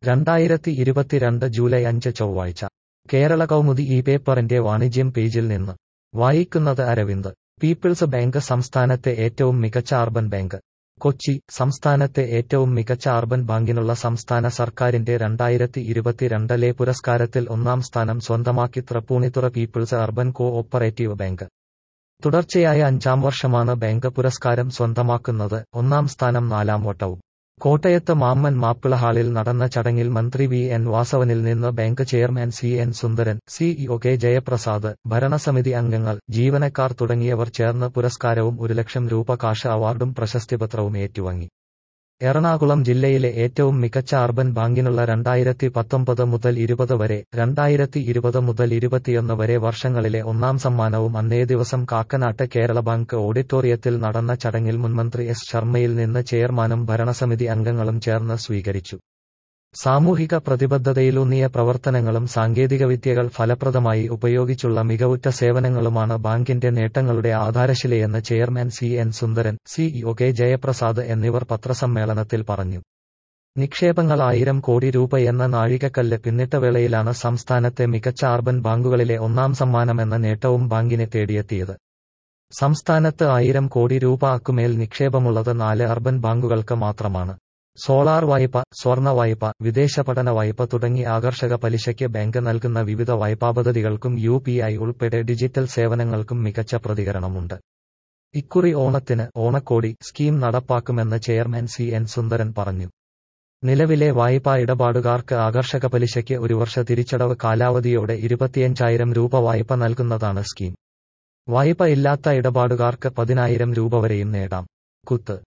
രണ്ടായിരത്തി ഇരുപത്തിരണ്ട് ജൂലൈ അഞ്ച് ചൊവ്വാഴ്ച കേരള കൗമുദി ഈ പേപ്പറിന്റെ വാണിജ്യം പേജിൽ നിന്ന് വായിക്കുന്നത് അരവിന്ദ് പീപ്പിൾസ് ബാങ്ക് സംസ്ഥാനത്തെ ഏറ്റവും മികച്ച അർബൻ ബാങ്ക് കൊച്ചി സംസ്ഥാനത്തെ ഏറ്റവും മികച്ച അർബൻ ബാങ്കിനുള്ള സംസ്ഥാന സർക്കാരിന്റെ രണ്ടായിരത്തി ഇരുപത്തിരണ്ടിലെ പുരസ്കാരത്തിൽ ഒന്നാം സ്ഥാനം സ്വന്തമാക്കി Thrippunithura People's Urban Cooperative Bank തുടർച്ചയായ അഞ്ചാം വർഷമാണ് ബാങ്ക് പുരസ്കാരം സ്വന്തമാക്കുന്നത് ഒന്നാം സ്ഥാനം നാലാം വട്ടവും കോട്ടയത്ത് മാമ്മൻ മാപ്പിള ഹാളിൽ നടന്ന ചടങ്ങിൽ മന്ത്രി വി എൻ വാസവനിൽ നിന്ന് bank chairman C N Sundaran CEO K Jayaprasad ഭരണസമിതി അംഗങ്ങൾ ജീവനക്കാർ തുടങ്ങിയവർ ചേർന്ന് പുരസ്കാരവും ഒരു ലക്ഷം രൂപ കാഷ് അവാർഡും പ്രശസ്തിപത്രവും ഏറ്റുവാങ്ങി എറണാകുളം ജില്ലയിലെ ഏറ്റവും മികച്ച അർബൻ ബാങ്കിനുള്ള രണ്ടായിരത്തി പത്തൊമ്പത് മുതൽ ഇരുപത് വരെ രണ്ടായിരത്തി ഇരുപത് മുതൽ ഇരുപത്തിയൊന്ന് വരെ വർഷങ്ങളിലെ ഒന്നാം സമ്മാനവും അന്നേ ദിവസം കാക്കനാട്ട് കേരള ബാങ്ക് ഓഡിറ്റോറിയത്തിൽ നടന്ന ചടങ്ങിൽ മുൻമന്ത്രി എസ് ശർമ്മയിൽ നിന്ന് ചെയർമാനും ഭരണസമിതി അംഗങ്ങളും ചേർന്ന് സ്വീകരിച്ചു സാമൂഹിക പ്രതിബദ്ധതയിലൂന്നിയ പ്രവർത്തനങ്ങളും സാങ്കേതികവിദ്യകൾ ഫലപ്രദമായി ഉപയോഗിച്ചുള്ള മികവുറ്റ സേവനങ്ങളുമാണ് ബാങ്കിന്റെ നേട്ടങ്ങളുടെ ആധാരശിലയെന്ന് chairman C N Sundaran CEO K Jayaprasad എന്നിവർ പത്രസമ്മേളനത്തിൽ പറഞ്ഞു നിക്ഷേപങ്ങൾ ആയിരം കോടി രൂപയെന്ന നാഴികക്കല്ല് പിന്നിട്ട വേളയിലാണ് സംസ്ഥാനത്തെ മികച്ച അർബൻ ബാങ്കുകളിലെ ഒന്നാം സമ്മാനമെന്ന നേട്ടവും ബാങ്കിനെ തേടിയെത്തിയത് സംസ്ഥാനത്ത് ആയിരം കോടി രൂപ അക്കുമേൽ നിക്ഷേപമുള്ളത് നാല് അർബൻ ബാങ്കുകൾക്ക് മാത്രമാണ് സോളാർ വായ്പ സ്വർണ വായ്പ വിദേശ പഠന വായ്പ തുടങ്ങി ആകർഷക പലിശയ്ക്ക് ബാങ്ക് നൽകുന്ന വിവിധ വായ്പാ പദ്ധതികൾക്കും യു പി ഐ ഉൾപ്പെടെ ഡിജിറ്റൽ സേവനങ്ങൾക്കും മികച്ച പ്രതികരണമുണ്ട് ഇക്കുറി ഓണത്തിന് ഓണക്കോടി സ്കീം നടപ്പാക്കുമെന്ന് ചെയർമാൻ സി എൻ സുന്ദരൻ പറഞ്ഞു നിലവിലെ വായ്പാ ഇടപാടുകാർക്ക് ആകർഷക പലിശയ്ക്ക് ഒരു വർഷ തിരിച്ചടവ് കാലാവധിയോടെ ഇരുപത്തിയഞ്ചായിരം രൂപ വായ്പ നൽകുന്നതാണ് സ്കീം വായ്പ ഇല്ലാത്ത ഇടപാടുകാർക്ക് പതിനായിരം രൂപ വരെയും നേടാം കുത്ത്